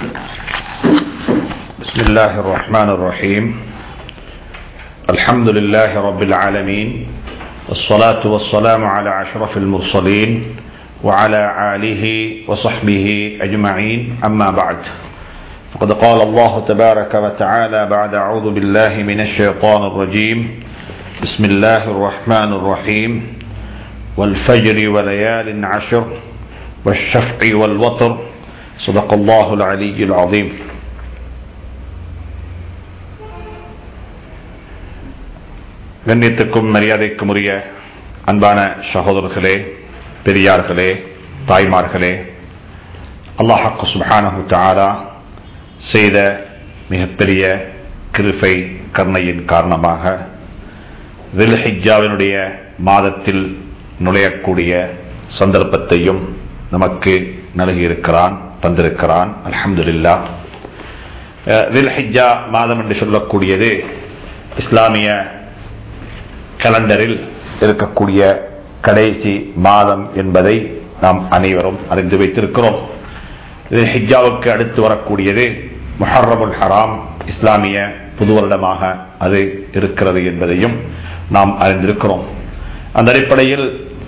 بسم الله الرحمن الرحيم الحمد لله رب العالمين والصلاة والسلام على أشرف المرسلين وعلى آله وصحبه أجمعين أما بعد فقد قال الله تبارك وتعالى بعد أعوذ بالله من الشيطان الرجيم بسم الله الرحمن الرحيم والفجر وليال عشر والشفع والوتر صدق الله العلي العظيم கண்ணியத்துக்கும் மரியாதைக்கும் உரிய அன்பான சகோதரர்களே பெரியார்களே தாய்மார்களே அல்லாஹாக்கு சுபானஹு தாரா செய்த மிகப்பெரிய கிருஃபை கருணையின் காரணமாக தில்ஹிஜாவினுடைய மாதத்தில் நுழையக்கூடிய சந்தர்ப்பத்தையும் நமக்கு நல்கியிருக்கிறான் தந்திருக்கிறான் அலமதுல்லா தில்ஹிஜா மாதம் என்று சொல்லக்கூடியது இஸ்லாமிய கலண்டரில் இருக்கக்கூடிய கடைசி மாதம் என்பதை நாம் அனைவரும் அறிந்து வைத்திருக்கிறோம் இது ஹிஜாவுக்கு அடுத்து வரக்கூடியது முஹர்ரமுல் ஹராம் இஸ்லாமிய புது வருடமாக அது இருக்கிறது என்பதையும் நாம் அறிந்திருக்கிறோம் அந்த அடிப்படையில்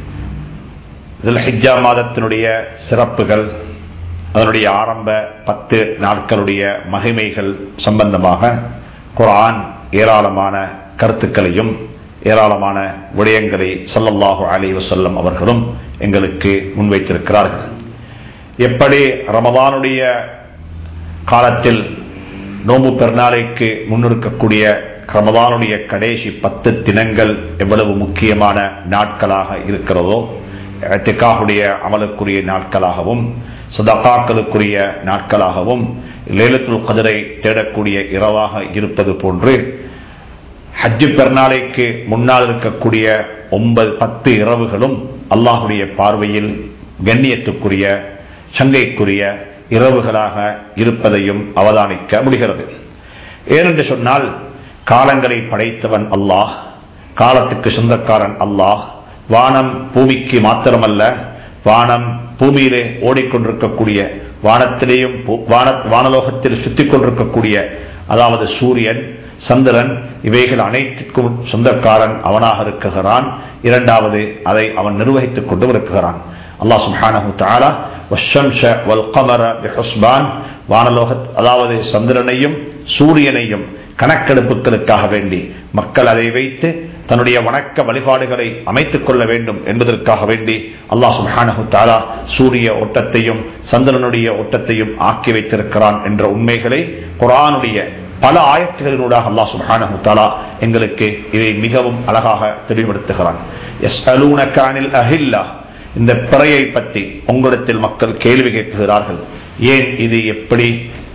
ஹிஜா மாதத்தினுடைய சிறப்புகள் அதனுடைய ஆரம்ப பத்து நாட்களுடைய மகிமைகள் சம்பந்தமாக குரான் ஏராளமான கருத்துக்களையும் ஏராளமான விடயங்களை சொல்லல்லாஹு அலி வசல்லம் அவர்களும் எங்களுக்கு முன்வைத்திருக்கிறார்கள் எப்படி ரமதானுடைய காலத்தில் நோம்பு பெருநாளைக்கு முன்னிருக்கக்கூடிய ரமதானுடைய கடைசி பத்து தினங்கள் எவ்வளவு முக்கியமான நாட்களாக இருக்கிறதோ திக்காவுடைய அமலுக்குரிய நாட்களாகவும் சதகாக்களுக்குரிய நாட்களாகவும் லேலத்துல் கதிரை தேடக்கூடிய இரவாக இருப்பது போன்று ஹஜ்ஜு பெருநாளைக்கு முன்னால் இருக்கக்கூடிய ஒன்பது பத்து இரவுகளும் அல்லாஹுடைய பார்வையில் கண்ணியத்துக்குரிய சங்கைக்குரிய இரவுகளாக இருப்பதையும் அவதானிக்க முடிகிறது ஏனென்று சொன்னால் காலங்களை படைத்தவன் அல்லாஹ் காலத்துக்கு சொந்தக்காரன் அல்லாஹ் வானம் பூமிக்கு மாத்திரமல்ல வானம் பூமியிலே ஓடிக்கொண்டிருக்கக்கூடிய வானத்திலேயும் வானலோகத்தில் சுத்திக் கொண்டிருக்கக்கூடிய அதாவது சூரியன் சந்திரன் இவைகள் அனைத்துக்கும் சொந்தக்காரன் அவனாக இருக்குகிறான் இரண்டாவது அதை அவன் நிர்வகித்துக் கொண்டு இருக்குகிறான் அல்லாஹ் சுப்ஹானஹு தஆலா வஷம்ஷ வல் கமர பிஹுஸ்பான் வானலோக அதாவது சந்திரனையும் சூரியனையும் கணக்கெடுப்புகளுக்காக வேண்டி மக்கள் அதை வைத்து தன்னுடைய வணக்க வழிபாடுகளை அமைத்துக் கொள்ள வேண்டும் என்பதற்காக வேண்டி அல்லாஹ் சுப்ஹானஹு தஆலா சூரிய ஓட்டத்தையும் சந்திரனுடைய ஓட்டத்தையும் ஆக்கி வைத்திருக்கிறான் என்ற உண்மைகளை குரானுடைய பல ஆயத்துகளினூடாக அல்லா சுபானு தாலா எங்களுக்கு இதை மிகவும் அழகாக தெளிவுபடுத்துகிறான் எஸ் அலூனக்கானில் அஹில்லா இந்த பிறையை பற்றி உங்களிடத்தில் மக்கள் கேள்வி கேட்கிறார்கள் ஏன் இது எப்படி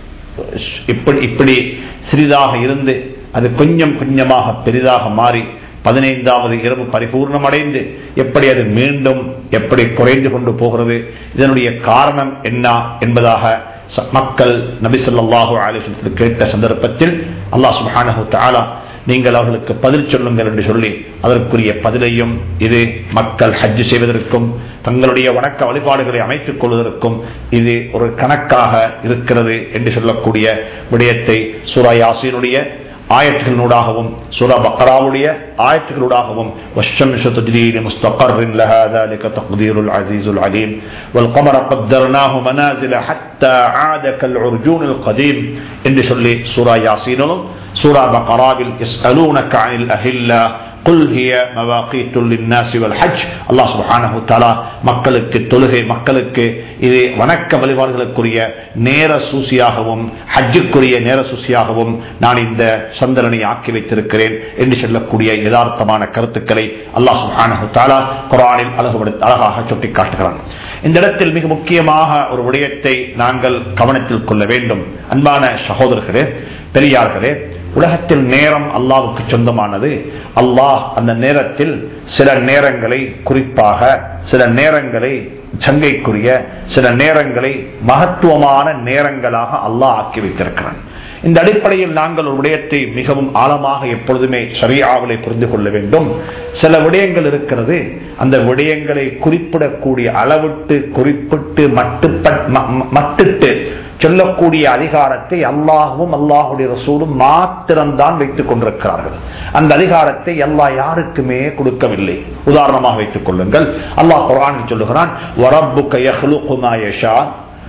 இப்படி இப்படி சிறிதாக இருந்து அது கொஞ்சம் கொஞ்சமாக பெரிதாக மாறி பதினைந்தாவது இரவு பரிபூர்ணமடைந்து எப்படி அது மீண்டும் எப்படி குறைந்து கொண்டு போகிறது இதனுடைய காரணம் என்ன என்பதாக மக்கள் நபிசல்லாஹு ஆலோசனத்தில் கேட்ட சந்தர்ப்பத்தில் அல்லாஹ் சுபானு தாலா நீங்கள் அவர்களுக்கு பதில் சொல்லுங்கள் என்று சொல்லி அதற்குரிய பதிலையும் இது மக்கள் ஹஜ்ஜு செய்வதற்கும் தங்களுடைய வணக்க வழிபாடுகளை அமைத்துக் கொள்வதற்கும் இது ஒரு கணக்காக இருக்கிறது என்று சொல்லக்கூடிய விடயத்தை சூரா யாசினுடைய ஆயத்துகளூடாகவும் சூரா பக்கராவுடைய ஆயத்துகளூடாகவும் والشمس تجري لمستقر لها ذلك تقدير العزيز العليم والقمر قدرناه منازل حتى عاد كالعرجون القديم என்று சொல்லி சூரா யாசீனிலும் சூரா பக்கராவில் يسألونك عن الأهلة قل هي مواقيت للناس والحج الله سبحانه وتعالى மக்களுக்கு தொழுகை மக்களுக்கு இது வணக்க வழிபாடுகளுக்குரிய நேர சூசியாகவும் ஹஜ்ஜுக்குரிய நேர சூசியாகவும் நான் இந்த சந்திரனை ஆக்கி வைத்திருக்கிறேன் என்று சொல்லக்கூடிய யதார்த்தமான கருத்துக்களை அல்லாஹ் சுஹானு தாலா குரானில் அழகுபடுத்த அழகாக சுட்டிக்காட்டுகிறான் இந்த இடத்தில் மிக முக்கியமாக ஒரு விடயத்தை நாங்கள் கவனத்தில் கொள்ள வேண்டும் அன்பான சகோதரர்களே பெரியார்களே உலகத்தில் நேரம் அல்லாவுக்கு சொந்தமானது அல்லாஹ் அந்த நேரத்தில் சில நேரங்களை குறிப்பாக சில நேரங்களை சங்கைக்குரிய சில நேரங்களை மகத்துவமான நேரங்களாக அல்லாஹ் ஆக்கி வைத்திருக்கிறான் இந்த அடிப்படையில் நாங்கள் ஒரு விடயத்தை மிகவும் ஆழமாக எப்பொழுதுமே சரியாவலை புரிந்து கொள்ள வேண்டும் சில விடயங்கள் இருக்கிறது அந்த விடயங்களை குறிப்பிடக்கூடிய அளவிட்டு குறிப்பிட்டு மட்டுப்பட் ம- ம- மட்டிட்டு சொல்லக்கூடிய அதிகாரத்தை அல்லாஹும் அல்லாஹுடைய ரசூலும் மாத்திரம்தான் வைத்துக் கொண்டிருக்கிறார்கள் அந்த அதிகாரத்தை அல்லாஹ் யாருக்குமே கொடுக்கவில்லை உதாரணமாக வைத்துக் கொள்ளுங்கள் அல்லாஹ் குரான் சொல்லுகிறான் "வரப்புக்க யஹ்லுகு மா யஷா."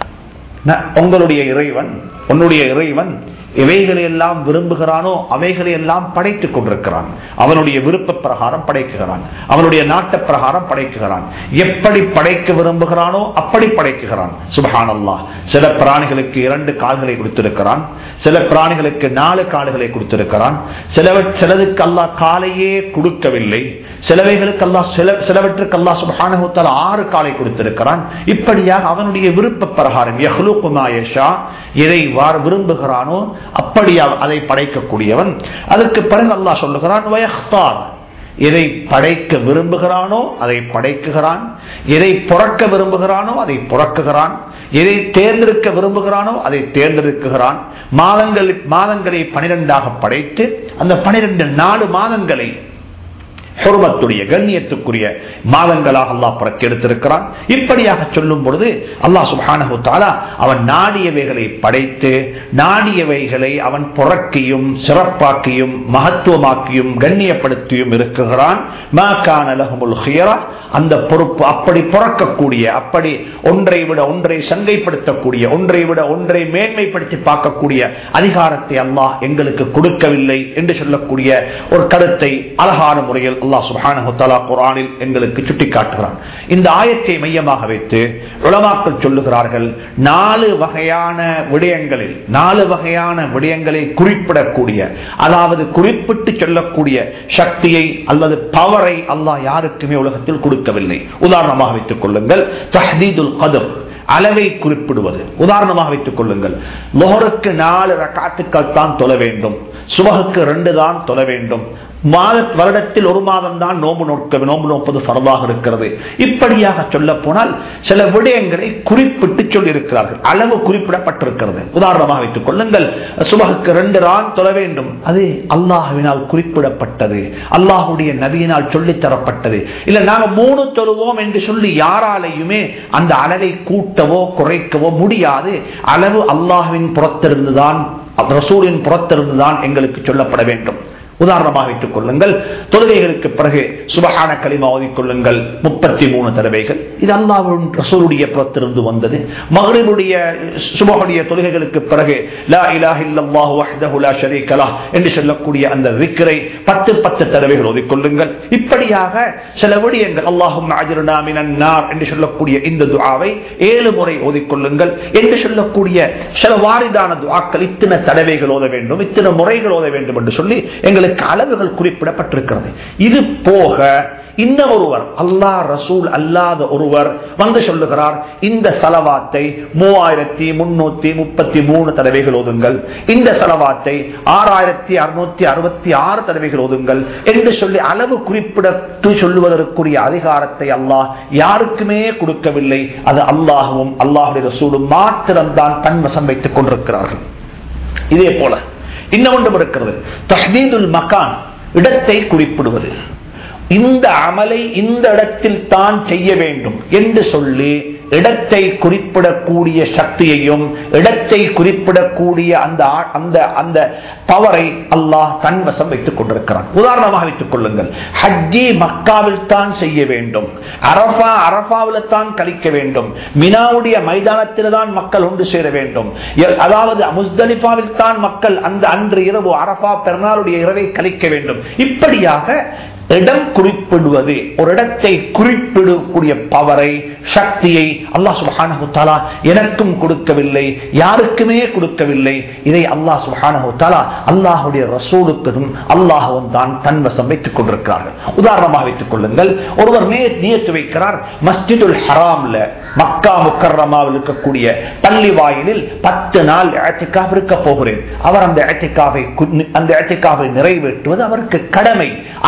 ந- உங்களுடைய இறைவன் உன்னுடைய இறைவன் எவைகளை எல்லாம் விரும்புகிறானோ அவைகளை எல்லாம் படைத்துக் கொண்டிருக்கிறான் அவனுடைய விருப்ப பிரகாரம் படைக்குகிறான் அவனுடைய நாட்ட பிரகாரம் படைக்குகிறான் எப்படி படைக்க விரும்புகிறானோ அப்படி படைக்குகிறான் சுபஹானல்லாஹ் சில பிராணிகளுக்கு இரண்டு கால்களை கொடுத்திருக்கிறான் சில பிராணிகளுக்கு நாலு கால்களை கொடுத்திருக்கிறான் சில சிலதுக்கு அல்லாஹ் காலையே கொடுக்கவில்லை சிலவைகளுக்கு அல்லாஹ் சில சிலவற்றுக்கு அல்லாஹ் சுபஹானஹு வ தஆலா ஆறு காலை கொடுத்திருக்கிறான் இப்படியாக அவனுடைய விருப்ப பிரகாரம் யஹ்லுகு மா யஷா எதை வார் விரும்புகிறானோ அப்படி அவ- அதை படைக்கக்கூடியவன் அதற்கு பிறகு அல்லாஹ் சொல்லுகிறான் வயஹ்தார் எதை படைக்க விரும்புகிறானோ அதை படைக்குகிறான் எதை புறக்க விரும்புகிறானோ அதை புறக்குகிறான் எதை தேர்ந்தெடுக்க விரும்புகிறானோ அதை தேர்ந்தெடுக்குகிறான் மாதங்கள் மாதங்களை பனிரெண்டாக படைத்து அந்த பனிரெண்டு நாலு மாதங்களை ஹுர்மத்துடைய கண்ணியத்துக்குரிய மாதங்களாக அல்லாஹ் புறக்கெடுத்திருக்கிறான் இப்படியாக சொல்லும் பொழுது அல்லாஹ் சுப்ஹானஹு தஆலா அவன் நாடியவைகளை படைத்து நாடியவைகளை அவன் புறக்கியும் சிறப்பாக்கியும் மகத்துவமாக்கியும் கண்ணியப்படுத்தியும் இருக்குகிறான் மா கான லஹுமுல் ஹியரா அந்த பொறுப்பு அப்படி புறக்கக்கூடிய அப்படி ஒன்றை விட ஒன்றை சங்கைப்படுத்தக்கூடிய ஒன்றை விட ஒன்றை மேன்மைப்படுத்தி பார்க்கக்கூடிய அதிகாரத்தை அல்லாஹ் எங்களுக்கு கொடுக்கவில்லை என்று சொல்லக்கூடிய ஒரு கருத்தை அழகான முறையில் அல்லாஹ் சுப்ஹானஹு தஆலா குர்ஆனில் எங்களுக்கு சுட்டிக்காட்டுகிறான் இந்த ஆயத்தை மையமாக வைத்து உலமாக்கள் சொல்லுகிறார்கள் நாலு வகையான விடயங்களில் நாலு வகையான விடயங்களை குறிப்பிடக்கூடிய அதாவது குறிப்பிட்டு சொல்லக்கூடிய சக்தியை அல்லது பவரை அல்லாஹ் யாருக்குமே உலகத்தில் கொடுக்கவில்லை உதாரணமாக வைத்துக் கொள்ளுங்கள் தஹ்தீதுல் கதர் அளவை குறிப்பிடுவது உதாரணமாக வைத்துக் கொள்ளுங்கள் லோஹருக்கு நாலு ரக்காத்துக்கள் தான் தொழ வேண்டும் சுபகுக்கு ரெண்டு தான் தொழ வேண்டும் மாத வருடத்தில் ஒரு மாதம் தான் நோம்பு நோக்க நோம்பு நோப்பது பரவாக இருக்கிறது இப்படியாக சொல்ல போனால் சில விடயங்களை குறிப்பிட்டு சொல்லியிருக்கிறார்கள் அளவு குறிப்பிடப்பட்டிருக்கிறது உதாரணமாக வைத்துக் கொள்ளுங்கள் சுபகுக்கு ரெண்டு ரான் தொழ வேண்டும் அது அல்லாஹுவினால் குறிப்பிடப்பட்டது அல்லாஹுடைய நபியினால் சொல்லித் தரப்பட்டது இல்ல நாங்க மூணு தொழுவோம் என்று சொல்லி யாராலையுமே அந்த அளவை கூட்டவோ குறைக்கவோ முடியாது அளவு அல்லாஹுவின் புறத்திருந்துதான் ரசூலின் புறத்திருந்துதான் எங்களுக்கு சொல்லப்பட வேண்டும் உதாரணமாக வைத்துக் கொள்ளுங்கள் தொழுகைகளுக்கு பிறகு சுபகான களிமா ஓதிக்கொள்ளுங்கள் முப்பத்தி மூணு தடவைகள் இது அல்லாவின் ரசூலுடைய புறத்திலிருந்து வந்தது மகரிபுடைய சுபகுடைய தொழுகைகளுக்கு பிறகு லா இலாஹ இல்லல்லாஹு வஹ்தஹு லா ஷரீக லஹ் என்று சொல்லக்கூடிய அந்த விக்ரை பத்து பத்து தடவைகள் ஓதிக்கொள்ளுங்கள் இப்படியாக சில விடயங்கள் அல்லாஹும் அஜ்ருனா மினன் நார் என்று சொல்லக்கூடிய இந்த துஆவை ஏழு முறை ஓதிக்கொள்ளுங்கள் என்று சொல்லக்கூடிய சில வாரிதான துஆக்கள் இத்தனை தடவைகள் ஓத வேண்டும் இத்தனை முறைகள் ஓத வேண்டும் என்று சொல்லி எங்களுக்கு அளவுகள் குறிப்பிடப்பட்டிருக்கிறது இது போக இன்னும் ஒருவர் அல்லாஹ் ரசூல் அல்லாத ஒருவர் வந்து சொல்லுகிறார் இந்த சலவாத்தை மூவாயிரத்தி முன்னூத்தி முப்பத்தி மூணு தடவைகள் ஓதுங்கள் இந்த சலவாத்தை ஆறாயிரத்தி அறுநூத்தி அறுபத்தி ஆறு தடவைகள் ஓதுங்கள் என்று சொல்லி அளவு குறிப்பிடத்து சொல்லுவதற்குரிய அதிகாரத்தை அல்லாஹ் யாருக்குமே கொடுக்கவில்லை அது அல்லாஹும் அல்லாஹுடைய ரசூலும் மாத்திரம்தான் தன்வசம் வைத்துக் கொண்டிருக்கிறார்கள் இதே போல இன்னொன்றும் இருக்கிறது தஹ்தீதுல் மகான் இடத்தை குறிப்பிடுவது இந்த அமலை இந்த இடத்தில் தான் செய்ய வேண்டும் என்று சொல்லி இடத்தை குறிப்பிடக்கூடிய சக்தியையும் இடத்தை குறிப்பிடக்கூடிய அந்த ஆ- அந்த அந்த பவரை அல்லாஹ் தன்வசம் வைத்துக் கொண்டிருக்கிறான் உதாரணமாக வைத்துக் கொள்ளுங்கள் ஹஜ்ஜி மக்காவில் தான் செய்ய வேண்டும் அரபா அரபாவில் தான் கழிக்க வேண்டும் மினாவுடைய மைதானத்தில் தான் மக்கள் ஒன்று சேர வேண்டும் எ- அதாவது முஸ்தலிஃபாவில் தான் மக்கள் அந்த அன்று இரவு அரபா பெருநாளுடைய இரவை கழிக்க வேண்டும் இப்படியாக இடம் குறிப்பிடுவது ஒரு இடத்தை குறிப்பிடக்கூடிய பவரை சக்தியை அல்லாஹ் சுப்ஹானஹு தஆலா எனக்கும் கொடுக்கவில்லை யாருக்குமே கொடுக்கவில்லை இதை அல்லாஹ் சுப்ஹானஹு தஆலா அல்லாஹ்வுடைய ரசூலுக்கும் அல்லாஹ்வும் தான் தன்வசம் வைத்துக் கொண்டிருக்கிறார்கள் உதாரணமாக வைத்துக் கொள்ளுங்கள் ஒருவர் நே- நியத்து வைக்கிறார் மஸ்ஜிதுல் ஹராம்ல மக்கா முக்கர்ரமாவில் இருக்கக்கூடிய பள்ளி வாயிலில் பத்து நாள் இஅ்திகாஃப் இருக்க போகிறேன் அவர் அந்த இஅ்திகாஃபை கு- அந்த இஅ்திகாஃபை நிறைவேற்றுவது அவருக்கு கடமை அங்கத்தான்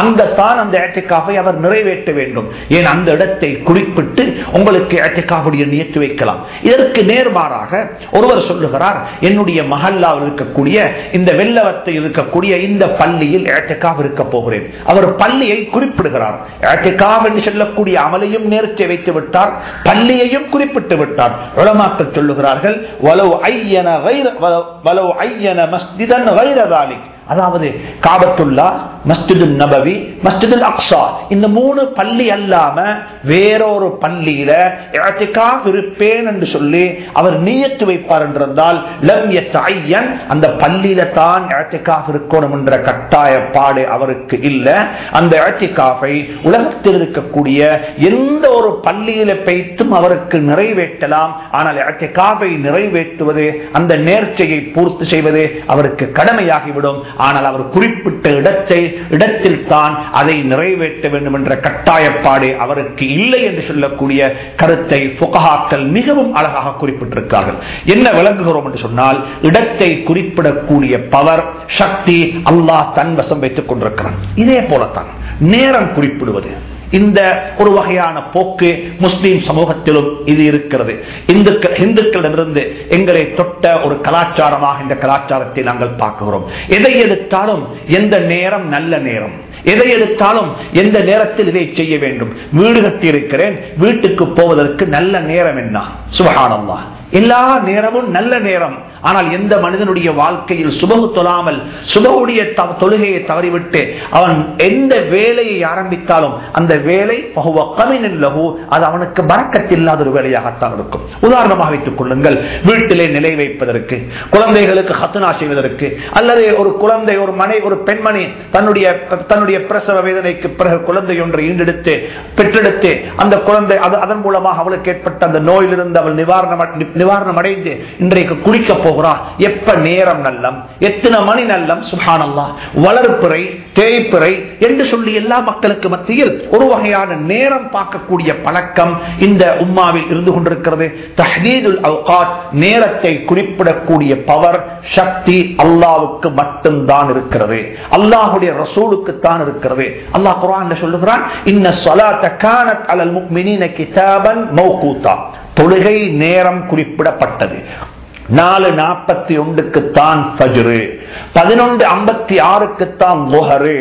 தான் அந்த ஏட்டிக்காவை அவர் நிறைவேற்ற வேண்டும் ஏன் அந்த இடத்தை குறிப்பிட்டு உங்களுக்கு ஏட்டிக்காவுடைய நியத்து வைக்கலாம் இதற்கு நேர்மாறாக ஒருவர் சொல்லுகிறார் என்னுடைய மஹல்லாவில் இருக்கக்கூடிய இந்த வெள்ளவத்தை இருக்கக்கூடிய இந்த பள்ளியில் ஏட்டிக்காவ் இருக்க போகிறேன் அவர் பள்ளியை குறிப்பிடுகிறார் ஏட்டிக்காவ் என்று சொல்லக்கூடிய அமலையும் நேர்ச்சி வைத்து விட்டார் பள்ளியையும் குறிப்பிட்டு விட்டார் உலமாக்கள் சொல்லுகிறார்கள் வலவு ஐயன வைர- வலவு- வலவு ஐயன மஸ்ஜிதன் வைரதாலிக் அதாவது காபத்துல்லா மஸ்ஜிது நபவி மஸ்ஜிதுல் அக்ஸா இந்த மூணு பள்ளி அல்லாம வேறொரு பள்ளியில இஅ்திகாஃப் இருப்பேன் என்று சொல்லி அவர் நியத்து வைப்பார் என்றிருந்தால் லம் யத்தஐயன் அந்த பள்ளியில தான் இஅ்திகாஃப் இருக்கணும் என்ற கட்டாய பாடு அவருக்கு இல்ல அந்த இஅ்திகாஃபை உலகத்தில் இருக்கக்கூடிய எந்த ஒரு பள்ளியில பெய்த்தும் அவருக்கு நிறைவேற்றலாம் ஆனால் இஅ்திகாஃபை நிறைவேற்றுவது அந்த நேர்ச்சையை பூர்த்தி செய்வது அவருக்கு கடமையாகிவிடும் ஆனால் அவர் குறிப்பிட்ட இடத்தை இடத்தில் தான் அதை நிறைவேற்ற வேண்டும் என்ற கட்டாயப்பாடு அவருக்கு இல்லை என்று சொல்லக்கூடிய கருத்தை புகஹாக்கள் மிகவும் அழகாக குறிப்பிட்டிருக்கிறார்கள் என்ன விளங்குகிறோம் என்று சொன்னால் இடத்தை குறிப்பிடக்கூடிய பவர் சக்தி அல்லாஹ் தன் வசம் வைத்துக் கொண்டிருக்கிறான் இதே போலத்தான் நேரம் குறிப்பிடுவது இந்த ஒரு வகையான போக்கு முஸ்லீம் சமூகத்திலும் இது இருக்கிறது இந்துக்கள் இந்துக்களிடமிருந்து எங்களை தொட்ட ஒரு கலாச்சாரமாக இந்த கலாச்சாரத்தை நாங்கள் பார்க்கிறோம் எதை எடுத்தாலும் எந்த நேரம் நல்ல நேரம் எதை எடுத்தாலும் எந்த நேரத்தில் இதை செய்ய வேண்டும் வீடு கட்டி இருக்கிறேன் வீட்டுக்கு போவதற்கு நல்ல நேரம் என்ன சுபகானம்மா எல்லா நேரமும் நல்ல நேரம் ஆனால் எந்த மனிதனுடைய வாழ்க்கையில் சுபகு தொழாமல் சுபகுடைய த- தொழுகையை தவறிவிட்டு அவன் எந்த வேலையை ஆரம்பித்தாலும் அந்த வேலை பகுவ கமினின் லகு அது அவனுக்கு பறக்கத்தில்லாத ஒரு வேலையாகத்தான் இருக்கும் உதாரணமாக வைத்துக் கொள்ளுங்கள் வீட்டிலே நிலை வைப்பதற்கு குழந்தைகளுக்கு ஹத்துனா செய்வதற்கு அல்லது ஒரு குழந்தை ஒரு மனை ஒரு பெண்மணி தன்னுடைய தன்னுடைய பிரசவ வேதனைக்கு பிறகு குழந்தை ஒன்றை ஈண்டெடுத்து பெற்றெடுத்து அந்த குழந்தை அது அதன் மூலமாக அவளுக்கு ஏற்பட்ட அந்த நோயிலிருந்து அவள் நிவாரணம் அடை- நிவாரணம் அடைந்து இன்றைக்கு குளிக்க போகிறா எப்ப நேரம் நல்லம் எத்தனை மணி நல்லம் சுபானல்லா வளர்ப்பிறை தேய்ப்பிறை என்று சொல்லி எல்லா மக்களுக்கு மத்தியில் ஒரு வகையான நேரம் பார்க்கக்கூடிய பழக்கம் இந்த உம்மாவில் இருந்து கொண்டிருக்கிறது தஹ்தீதுல் அவுகாத் நேரத்தை குறிப்பிடக்கூடிய பவர் சக்தி அல்லாவுக்கு மட்டும்தான் இருக்கிறது அல்லாஹுடைய ரசூலுக்கு தான் இருக்கிறது அல்லாஹ் குர்ஆன்ல சொல்லுகிறான் இன்ன ஸலாத்த கானத் அலல் முஃமினீன கிதாபன் மௌகூதா தொழுகை நேரம் குறிப்பிடப்பட்டது நாலு நாற்பத்தி ஒன்றுக்குத்தான் ஃபஜ்ரு பதினொன்று ஐம்பத்தி ஆறுக்குத்தான் முஹரு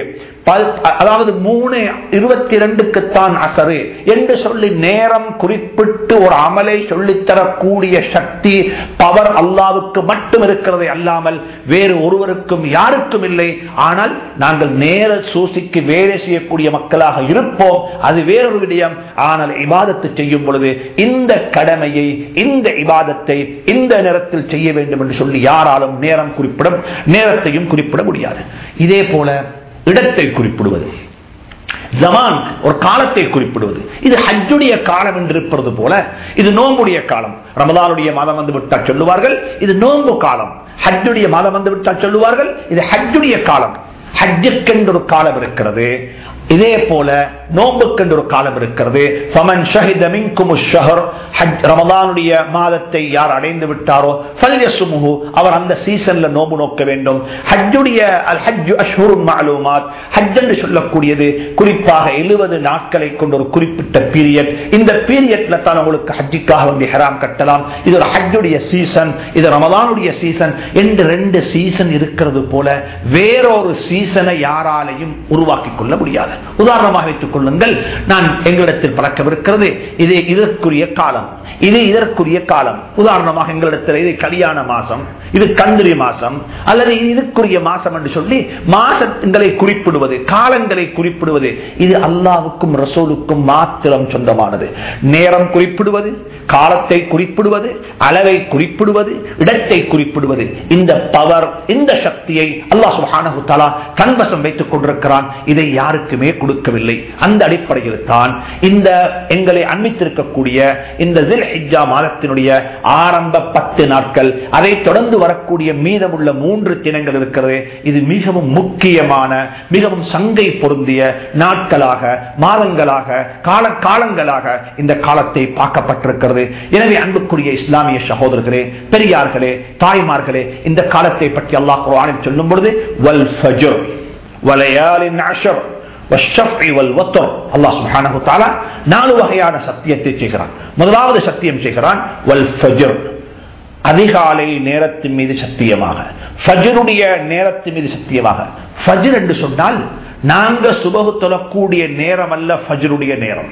அதாவது மூணு இருபத்தி ரெண்டுக்குத்தான் அசரு என்று சொல்லி நேரம் குறிப்பிட்டு ஒரு அமலை சொல்லித்தரக்கூடிய சக்தி பவர் அல்லாவுக்கு மட்டும் இருக்கிறது அல்லாமல் வேறு ஒருவருக்கும் யாருக்கும் இல்லை ஆனால் நாங்கள் நேர சூசிக்கு வேலை செய்யக்கூடிய மக்களாக இருப்போம் அது வேறொரு விடயம் ஆனால் இபாதத்து செய்யும் பொழுது இந்த கடமையை இந்த இபாதத்தை இந்த நேரத்தில் செய்ய வேண்டும் என்று சொல்லி யாராலும் நேரம் குறிப்பிட நேரத்தையும் குறிப்பிட முடியாது இதே போல இடத்தை குறிப்பிடுவது ஜமான் ஒரு காலத்தை குறிப்பிடுவது இது ஹஜ்ஜுடைய காலம் என்று இருப்பது போல இது நோம்புடைய காலம் ரமதானுடைய மாதம் வந்து விட்டால் சொல்லுவார்கள் இது நோம்பு காலம் ஹஜ்ஜுடைய மாதம் வந்து விட்டால் சொல்லுவார்கள் இது ஹஜ்ஜுடைய காலம் ஹஜ்ஜுக்கென்று ஒரு காலம் இருக்கிறது இதே போல நோம்புக்கென்று ஒரு காலம் இருக்கிறது ஃபமன் ஷஹித மின்கும் ஷஹர் ஹஜ் ரமதானுடைய மாதத்தை யார் அடைந்து விட்டாரோ ஃபல்யசுமுஹு அவர் அந்த சீசன்ல நோம்பு நோக்க வேண்டும் ஹஜ்ஜுடைய அல் ஹஜ்ஜு அஷ்ஹுருன் மஅலூமாத் ஹஜ் என்று சொல்லக்கூடியது குறிப்பாக 70 நாட்களை கொண்ட ஒரு குறிப்பிட்ட பீரியட் இந்த பீரியட்ல தான் உங்களுக்கு ஹஜ்ஜுக்காக வேண்டிய ஹராம் கட்டலாம் இது ஒரு ஹஜ்ஜுடைய சீசன் இது ரமதானுடைய சீசன் என்று ரெண்டு சீசன் இருக்கிறது போல வேறொரு சீசனை யாராலையும் உருவாக்கி கொள்ள முடியாது உதாரணமாக வைத்துக் கொள்ளுங்கள் நான் எங்களிடத்தில் பழக்கவிருக்கிறது இது இதற்குரிய காலம் இது இதற்குரிய காலம் உதாரணமாக எங்களிடத்தில் இது கல்யாண மாசம் இது கந்திரி மாசம் அல்லது இது இதற்குரிய மாசம் என்று சொல்லி மாசங்களை குறிப்பிடுவது காலங்களை குறிப்பிடுவது இது அல்லாவுக்கும் ரசூலுக்கும் மாத்திரம் சொந்தமானது நேரம் குறிப்பிடுவது காலத்தை குறிப்பிடுவது அளவை குறிப்பிடுவது இடத்தை குறிப்பிடுவது இந்த பவர் இந்த சக்தியை அல்லாஹ் சுப்ஹானஹு தஆலா தன்வசம் வைத்துக் கொண்டிருக்கிறான் இதை யாருக்குமே கொடுக்கவில்லை அந்த அடிப்படையில் தான் இந்த எங்களை அண்மித்திருக்கக்கூடிய இந்த தில் ஹிஜ்ஜா மாதத்தினுடைய ஆரம்ப பத்து நாட்கள் அதை தொடர்ந்து வரக்கூடிய மீதமுள்ள மூன்று தினங்கள் இருக்கிறது இது மிகவும் முக்கியமான மிகவும் சங்கை பொருந்திய நாட்களாக மாதங்களாக கால காலங்களாக இந்த காலத்தை பார்க்கப்பட்டிருக்கிறது எனவே அன்புக்குரிய இஸ்லாமிய சகோதரர்களே பெரியார்களே தாய்மார்களே இந்த காலத்தை பற்றி அல்லாஹ் குர்ஆனில் சொல்லும் பொழுது வல் ஃபஜ்ர் வலையாலின் அஷர் அல்லாஹ் சுப்ஹானஹு தஆலா நாலு வகையான சத்தியத்தை செய்கிறான் முதலாவது சத்தியம் செய்கிறான் வல் ஃபஜ்ர் அதிகாலை நேரத்தின் மீது சத்தியமாக ஃபஜ்ருடைய நேரத்தின் மீது சத்தியமாக ஃபஜ்ர் என்று சொன்னால் நாங்க சுபகு தொழக்கூடிய நேரம் அல்ல ஃபஜ்ருடைய நேரம்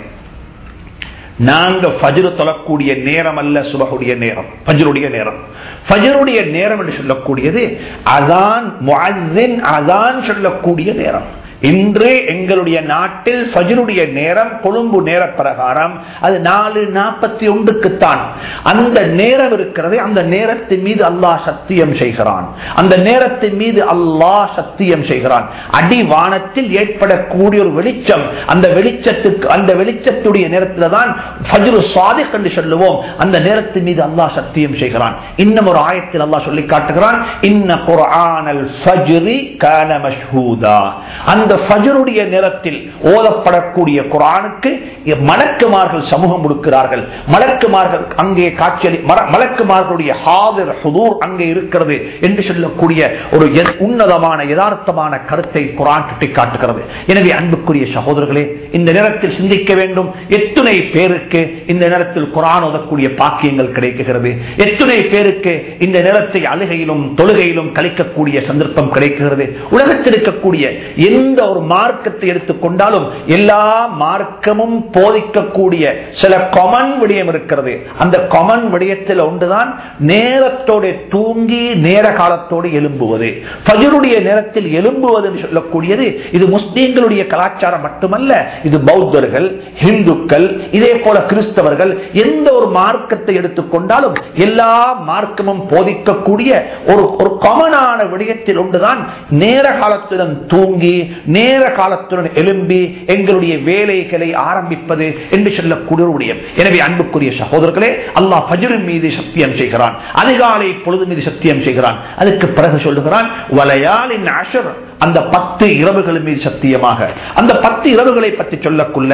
நாங்க ஃபஜ்ரு தொழக்கூடிய நேரம் அல்ல சுபகுடைய நேரம் ஃபஜ்ருடைய நேரம் ஃபஜ்ருடைய நேரம் என்று சொல்லக்கூடியது அதான் முஅஸ்ஸின் அதான் சொல்லக்கூடிய நேரம் இன்று எங்களுடைய நாட்டில் ஃபஜ்ருடைய நேரம் கொழும்பு நேர பிரகாரம் அது நாலு நாற்பத்தி ஒன்றுக்குத்தான் அந்த நேரம் இருக்கிறது அந்த நேரத்தின் மீது அல்லாஹ் சத்தியம் செய்கிறான் அந்த நேரத்தின் மீது அல்லாஹ் சத்தியம் செய்கிறான் அடிவானத்தில் ஏற்படக்கூடிய ஒரு வெளிச்சம் அந்த வெளிச்சத்துக்கு அந்த வெளிச்சத்துடைய நேரத்தில் தான் ஃபஜ்ரு சாதிக் என்று சொல்லுவோம் அந்த நேரத்தின் மீது அல்லாஹ் சத்தியம் செய்கிறான் இன்னும் ஒரு ஆயத்தில் அல்லாஹ் சொல்லி காட்டுகிறான் இன்ன குர்ஆனல் ஃபஜ்ரி கான மஷ்ஹூதா அந்த ஃபஜ்ருடைய நேரத்தில் ஓதப்படக்கூடிய குரானுக்கு மலக்குமார்கள் சமூகம் கொடுக்கிறார்கள் மலக்குமார்கள் அங்கே காட்சி மலக்குமார்களுடைய ஹாதர் ஹுதூர் அங்கே இருக்கிறது என்று சொல்லக்கூடிய ஒரு உன்னதமான யதார்த்தமான கருத்தை குரான் சுட்டி காட்டுகிறது எனவே அன்புக்குரிய சகோதரர்களே இந்த நேரத்தில் சிந்திக்க வேண்டும் எத்துணை பேருக்கு இந்த நேரத்தில் குரான் ஓதக்கூடிய பாக்கியங்கள் கிடைக்குகிறது எத்துணை பேருக்கு இந்த நேரத்தை அழுகையிலும் தொழுகையிலும் கழிக்கக்கூடிய சந்தர்ப்பம் கிடைக்கிறது உலகத்தில் இருக்கக்கூடிய எந்த ஒரு மார்க்கத்தை எடுத்துக்கொண்டாலும் எல்லா மார்க்கமும் போதிக்கக்கூடிய சில கொமன் விடயம் இருக்கிறது அந்த கொமன் விடயத்தில் ஒன்றுதான் நேரத்தோட தூங்கி நேர காலத்தோடு எழும்புவது பஜருடைய நேரத்தில் எழும்புவது என்று சொல்லக்கூடியது இது முஸ்லீம்களுடைய கலாச்சாரம் மட்டுமல்ல இது பௌத்தர்கள் இந்துக்கள் இதே போல கிறிஸ்தவர்கள் எந்த ஒரு மார்க்கத்தை எடுத்துக்கொண்டாலும் எல்லா மார்க்கமும் போதிக்கக்கூடிய ஒரு ஒரு கொமனான விடயத்தில் ஒன்றுதான் நேர காலத்துடன் தூங்கி நேர காலத்துடன் எழும்பி எங்களுடைய வேலைகளை ஆரம்பிப்பது என்று சொல்லக்கூடிய ஒரு விடயம் எனவே அன்புக்குரிய சகோதரர்களே அல்லாஹ் பஜரின் மீது சத்தியம் செய்கிறான் அதிகாலை பொழுது மீது சத்தியம் செய்கிறான் அதுக்கு பிறகு சொல்லுகிறான் வலையாளின் அஷர் அந்த பத்து இரவுகள் மீது சத்தியமாக அந்த பத்து இரவுகளை பற்றி சொல்லக்குள்ள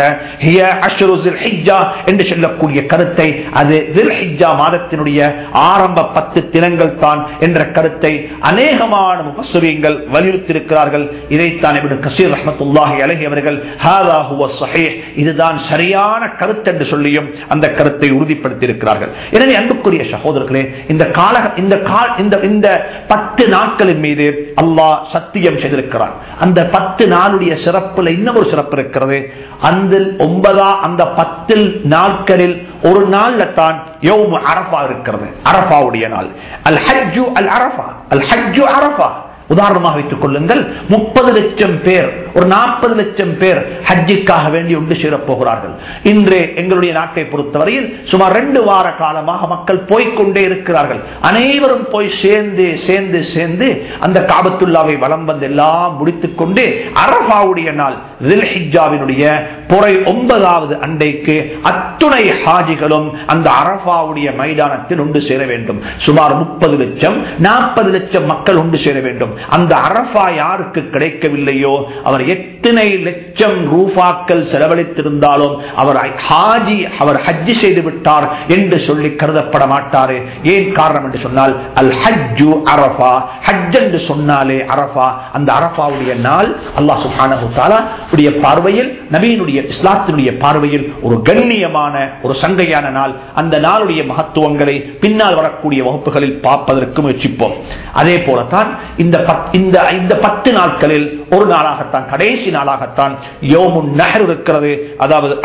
என்று சொல்லக்கூடிய கருத்தை அது மாதத்தினுடைய ஆரம்ப பத்து தினங்கள் தான் என்ற கருத்தை அநேகமான முகசுரியங்கள் வலியுறுத்தியிருக்கிறார்கள் இதைத்தான் இப்படி கசீர் ரஹமத்துல்லாஹி அலஹி அவர்கள் இதுதான் சரியான கருத்து என்று சொல்லியும் அந்த கருத்தை உறுதிப்படுத்தி இருக்கிறார்கள் எனவே அன்புக்குரிய சகோதரர்களே இந்த கால இந்த இந்த இந்த பத்து நாட்களின் மீது அல்லாஹ் சத்தியம் செய்திருக்கிறான் அந்த பத்து நாளுடைய சிறப்புல இன்னும் ஒரு சிறப்பு இருக்கிறது அந்த ஒன்பதா அந்த பத்தில் நாட்களில் ஒரு நாள்ல தான் யோமு அரபா இருக்கிறது அரபாவுடைய நாள் அல் ஹஜ்ஜு அல் அரபா அல் ஹஜ்ஜு அரபா உதாரணமாக வைத்துக் கொள்ளுங்கள் முப்பது லட்சம் பேர் ஒரு நாற்பது லட்சம் பேர் ஹஜ்ஜிக்காக வேண்டி ஒன்று சேரப் போகிறார்கள் இன்று எங்களுடைய நாட்டை பொறுத்தவரையில் சுமார் ரெண்டு வார காலமாக மக்கள் போய்கொண்டே இருக்கிறார்கள் அனைவரும் போய் சேர்ந்து சேர்ந்து சேர்ந்து அந்த காபத்துல்லாவை வலம் வந்து எல்லாம் முடித்துக் கொண்டு அரபாவுடைய நாள் ஹிஜாவினுடைய புறை ஒன்பதாவது அண்டைக்கு அத்துணை ஹாஜிகளும் அந்த அரபாவுடைய மைதானத்தில் ஒன்று சேர வேண்டும் சுமார் முப்பது லட்சம் நாற்பது லட்சம் மக்கள் ஒன்று சேர வேண்டும் அந்த அரபா யாருக்கு கிடைக்கவில்லையோ அவர் எத்தனை லட்சம் ரூபாக்கள் செலவழித்திருந்தாலும் அவர் ஹாஜி அவர் ஹஜ்ஜி செய்து விட்டார் என்று சொல்லி கருதப்பட மாட்டாரு ஏன் காரணம் என்று சொன்னால் அல் ஹஜ்ஜு அரபா ஹஜ் என்று சொன்னாலே அரபா அந்த அரபாவுடைய நாள் அல்லாஹ் சுஹானு உடைய பார்வையில் நபீனுடைய இஸ்லாத்தினுடைய பார்வையில் ஒரு கண்ணியமான ஒரு சங்கையான நாள் அந்த நாளுடைய மகத்துவங்களை பின்னால் வரக்கூடிய வகுப்புகளில் பார்ப்பதற்கு முயற்சிப்போம் அதே போலத்தான் இந்த இந்த இந்த பத்து நாட்களில் ஒரு நாளாகத்தான் கடைசி நாளாகத்தான் யோமுன் நகர் இருக்கிறது அதாவது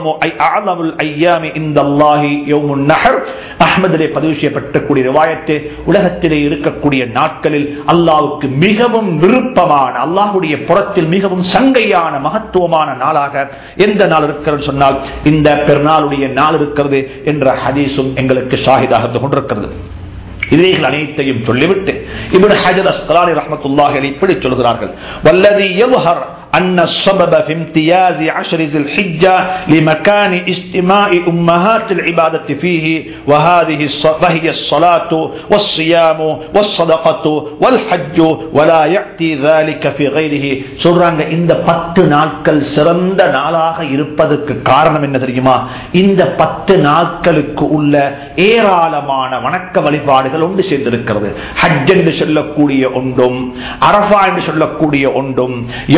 அஹமதிலே பதிவு செய்யப்பட்டக்கூடிய ரிவாயத்து உலகத்திலே இருக்கக்கூடிய நாட்களில் அல்லாவுக்கு மிகவும் விருப்பமான அல்லாஹுடைய புறத்தில் மிகவும் சங்கையான மகத்துவமான நாளாக எந்த நாள் இருக்கிறது சொன்னால் இந்த பெருநாளுடைய நாள் இருக்கிறது என்ற ஹதீஸும் எங்களுக்கு ஷாஹிதாக கொண்டிருக்கிறது இவைகள் அனைத்தையும் சொல்லிவிட்டு இவன் ஹஜர் அஸ்கலானி ரஹமத்துல்லாஹி இப்படி சொல்கிறார்கள் வல்லதி எவ்ஹர் أن السبب في امتياز عشر ذي الحجة لمكان اجتماع أمهات العبادة فيه وهذه وهي الصلاة والصيام والصدقة والحج ولا يأتي ذلك في غيره சொல்றாங்க இந்த பத்து நாட்கள் சிறந்த நாளாக இருப்பதற்கு காரணம் என்ன தெரியுமா இந்த பத்து நாட்களுக்கு உள்ள ஏராளமான வணக்க வழிபாடுகள் ஒன்று சேர்ந்திருக்கிறது ஹஜ் என்று சொல்லக்கூடிய ஒன்றும் அரபா என்று சொல்லக்கூடிய ஒன்றும் யோமுன்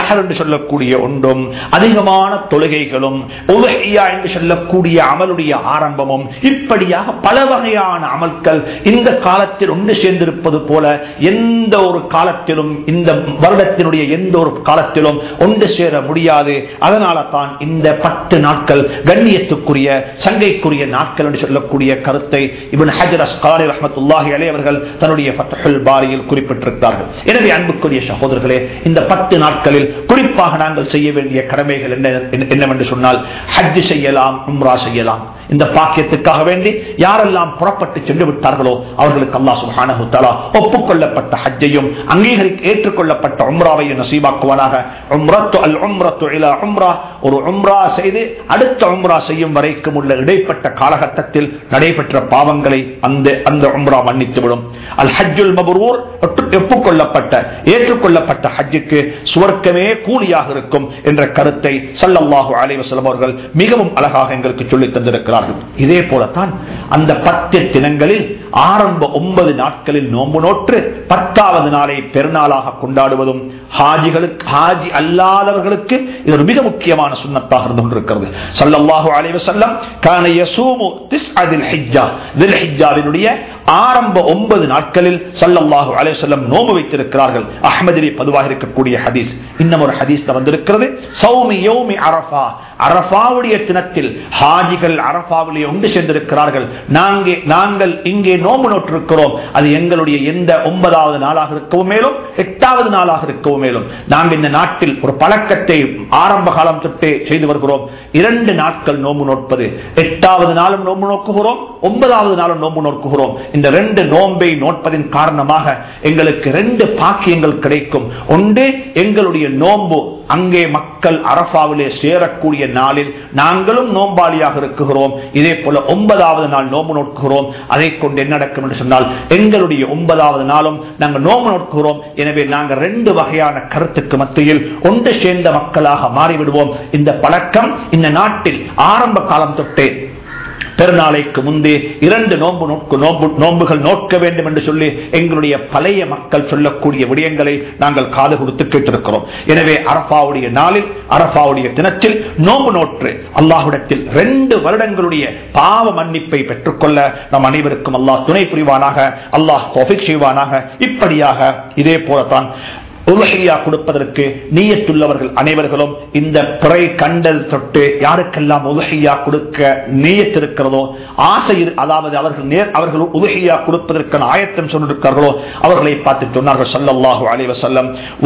நஹர் என்று சொல்லக்கூடிய ஒன்றும் அதிகமான தொழுகைகளும் உலஹியா என்று சொல்லக்கூடிய அமலுடைய ஆரம்பமும் இப்படியாக பல வகையான அமல்கள் இந்த காலத்தில் ஒன்று சேர்ந்திருப்பது போல எந்த ஒரு காலத்திலும் இந்த வருடத்தினுடைய எந்த ஒரு காலத்திலும் ஒன்று சேர முடியாது அதனால தான் இந்த பத்து நாட்கள் கண்ணியத்துக்குரிய சங்கைக்குரிய நாட்கள் என்று சொல்லக்கூடிய கருத்தை இவன் ஹஜர் அஸ்காரி ரஹமத்துல்லாஹி அலை அவர்கள் தன்னுடைய ஃபத்ஹுல் பாரியில் குறிப்பிட்டிருக்கிறார்கள் எனவே அன்புக்குரிய சகோதரர்களே இந்த பத்து நாட்களில் குறிப்பாக நாங்கள் செய்ய வேண்டிய கடமைகள் என்ன என்னவென்று சொன்னால் ஹஜ் செய்யலாம் உம்ரா செய்யலாம் இந்த பாக்கியத்துக்காக வேண்டி யாரெல்லாம் புறப்பட்டு சென்று விட்டார்களோ அவர்களுக்கு அல்லா சுபானு தலா ஒப்புக்கொள்ளப்பட்ட ஹஜ்ஜையும் அங்கீகரி ஏற்றுக்கொள்ளப்பட்ட உம்ராவையும் நசீபாக்குவானாக உம்ரத்து அல் உம்ரத்து இலா உம்ரா ஒரு உம்ரா செய்து அடுத்த உம்ரா செய்யும் வரைக்கும் உள்ள இடைப்பட்ட காலகட்டத்தில் நடைபெற்ற பாவங்களை அந்த அந்த உம்ரா மன்னித்துவிடும் அல் ஹஜ்ஜுல் மபரூர் ஒப்புக்கொள்ளப்பட்ட ஏற்றுக்கொள்ளப்பட்ட ஹஜ்ஜுக்கு சுவர்க்கமே கூலியாக இருக்கும் என்ற கருத்தை சல்லல்லாஹு அலைவசலம் அவர்கள் மிகவும் அழகாக எங்களுக்கு சொல்லித் தந்திருக்கிறார்கள் இதே போலத்தான் அந்த பத்து தினங்களில் ஆரம்ப ஒன்பது நாட்களில் நோன்பு நோற்று பத்தாவது நாளை பெருநாளாக கொண்டாடுவதும் ஹாஜிகளுக்கு ஹாஜி அல்லாதவர்களுக்கு இது ஒரு மிக முக்கியமான சுண்ணத்தாக இருந்து கொண்டிருக்கிறது சல்லல்லாஹு அலைஹி வஸல்லம் கான யசூமு திஸ்அதில் ஹிஜ்ஜா தில் ஹிஜ்ஜாவினுடைய ஆரம்ப ஒன்பது நாட்களில் சல்லல்லாஹு அலைஹி வஸல்லம் நோன்பு வைத்திருக்கிறார்கள் அஹ்மதிலே பொதுவாக இருக்கக்கூடிய ஹதீஸ் இன்னும் ஒரு ஹதீஸ்ல வந்திருக்கிறது சௌமி யௌமி அரஃபா அரஃபாவுடைய தினத்தில் ஹாஜிகள் அரஃபாவிலே ஒன்று சேர்ந்திருக்கிறார்கள் நாங்கள் நாங்கள் இங்கே நோம்பு நோட்டிருக்கிறோம் அது எங்களுடைய எந்த ஒன்பதாவது நாளாக இருக்கவும் மேலும் எட்டாவது நாளாக இருக்கவும் மேலும் நாம் இந்த நாட்டில் ஒரு பழக்கத்தை ஆரம்ப காலம் தொட்டே செய்து வருகிறோம் இரண்டு நாட்கள் நோம்பு நோட்பது எட்டாவது நாளும் நோம்பு நோக்குகிறோம் ஒன்பதாவது நாளும் நோம்பு நோக்குகிறோம் இந்த ரெண்டு நோன்பை நோட்பதின் காரணமாக எங்களுக்கு ரெண்டு பாக்கியங்கள் கிடைக்கும் ஒன்று எங்களுடைய நோன்பு அங்கே மக்கள் அரபாவிலே சேரக்கூடிய நாளில் நாங்களும் நோம்பாளியாக இருக்குகிறோம் இதே போல ஒன்பதாவது நாள் நோம்பு நோக்குகிறோம் அதை கொண்டு என்ன நடக்கும் என்று சொன்னால் எங்களுடைய ஒன்பதாவது நாளும் நாங்கள் நோம்பு நோக்குகிறோம் எனவே நாங்கள் ரெண்டு வகையான கருத்துக்கு மத்தியில் ஒன்று சேர்ந்த மக்களாக மாறிவிடுவோம் இந்த பழக்கம் இந்த நாட்டில் ஆரம்ப காலம் தொட்டே பெருநாளைக்கு முன்பே இரண்டு நோன்பு நோக்கு நோன்பு நோன்புகள் நோக்க வேண்டும் என்று சொல்லி எங்களுடைய பழைய மக்கள் சொல்லக்கூடிய விடயங்களை நாங்கள் காது கொடுத்து கேட்டிருக்கிறோம் எனவே அரபாவுடைய நாளில் அரபாவுடைய தினத்தில் நோன்பு நோற்று அல்லாஹுடத்தில் ரெண்டு வருடங்களுடைய பாவ மன்னிப்பை பெற்றுக்கொள்ள நம் அனைவருக்கும் அல்லாஹ் துணை புரிவானாக அல்லாஹ் செய்வானாக இப்படியாக இதே போலத்தான் உலகையா கொடுப்பதற்கு நீயத்துள்ளவர்கள் அனைவர்களும் இந்த பிறை கண்டல் தொட்டு யாருக்கெல்லாம் உலகையா கொடுக்க நீயத்திருக்கிறதோ ஆசை அதாவது அவர்கள் நேர் அவர்கள் உலகையா கொடுப்பதற்கான ஆயத்தம் சொல்லிருக்கிறார்களோ அவர்களை பார்த்து சொன்னார்கள் சல்லல்லாஹு அலைவ செல்லம்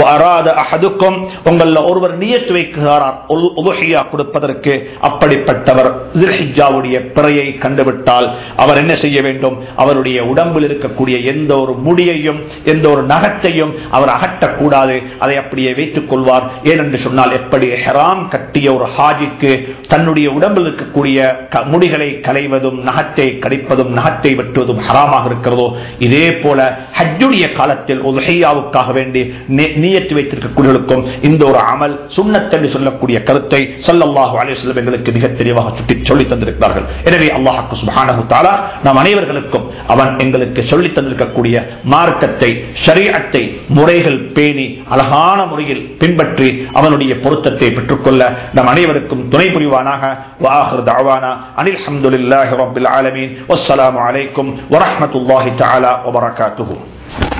அஹதுக்கும் உங்கள ஒருவர் நீயத்து வைக்கிறார் உலகையா கொடுப்பதற்கு அப்படிப்பட்டவர் ஜில்ஹிஜாவுடைய பிறையை கண்டுவிட்டால் அவர் என்ன செய்ய வேண்டும் அவருடைய உடம்பில் இருக்கக்கூடிய எந்த ஒரு முடியையும் எந்த ஒரு நகத்தையும் அவர் அகற்றக்கூடாது கூடாது அதை அப்படியே வைத்துக் கொள்வார் ஏனென்று சொன்னால் எப்படி ஹெராம் கட்டிய ஒரு ஹாஜிக்கு தன்னுடைய உடம்பில் இருக்கக்கூடிய முடிகளை களைவதும் நகத்தை கடிப்பதும் நகத்தை வெட்டுவதும் ஹராமாக இருக்கிறதோ இதே போல ஹஜ்ஜுடைய காலத்தில் ஒரு ஹையாவுக்காக வேண்டி நீயத்து வைத்திருக்கக்கூடியவர்களுக்கும் இந்த ஒரு அமல் சுண்ணத்தென்று சொல்லக்கூடிய கருத்தை சல்லல்லாஹு அலையம் எங்களுக்கு மிக தெளிவாக சுட்டி சொல்லி தந்திருக்கிறார்கள் எனவே அல்லாஹாக்கு சுபானு தாலா நாம் அனைவர்களுக்கும் அவன் எங்களுக்கு சொல்லி தந்திருக்கக்கூடிய மார்க்கத்தை ஷரீஅத்தை முறைகள் பேணி அழகான முறையில் பின்பற்றி அவனுடைய பொருத்தத்தை பெற்றுக்கொள்ள நம் அனைவருக்கும் துணை புரிவானாக அனில் அஹமதுல்லாஹி ரபில் ஆலமீன் வஸ்ஸலாமு அலைக்கும் வரஹமத்துல்லாஹி தஆலா வபரகாத்துஹு